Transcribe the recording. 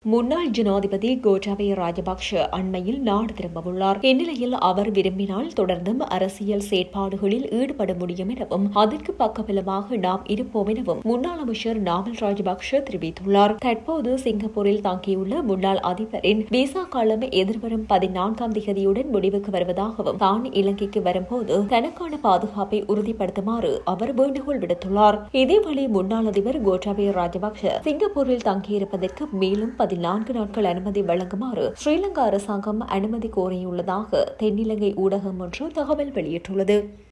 முன்னாள் ஜனாதிபதி கோட்டாபய ராஜபக்ஷ அண்மையில் நாடு திரும்பவுள்ளார் இந்நிலையில் அவர் விரும்பினால் தொடர்ந்தும் அரசியல் செயற்பாடுகளில் ஈடுபட முடியும் எனவும் அதற்கு பக்கபலமாக நாம் இருப்போம் எனவும் முன்னாள் அமைச்சர் நாமல் ராஜபக்ஷ தெரிவித்துள்ளார் தற்போது சிங்கப்பூரில் தங்கியுள்ள முன்னாள் அதிபரின் விசா காலம் எதிர்வரும் பதினான்காம் திகதியுடன் முடிவுக்கு வருவதாகவும் தான் இலங்கைக்கு வரும்போது தனக்கான பாதுகாப்பை உறுதிப்படுத்துமாறு அவர் வேண்டுகோள் விடுத்துள்ளார் இதேவேளை முன்னாள் அதிபர் கோட்டாபய ராஜபக்ஷ சிங்கப்பூரில் தங்கியிருப்பதற்கு மேலும் பதினான்கு நாட்கள் அனுமதி வழங்குமாறு ஸ்ரீலங்கா அரசாங்கம் அனுமதி கோரியுள்ளதாக தென்னிலங்கை ஊடகம் ஒன்று தகவல் வெளியிட்டுள்ளது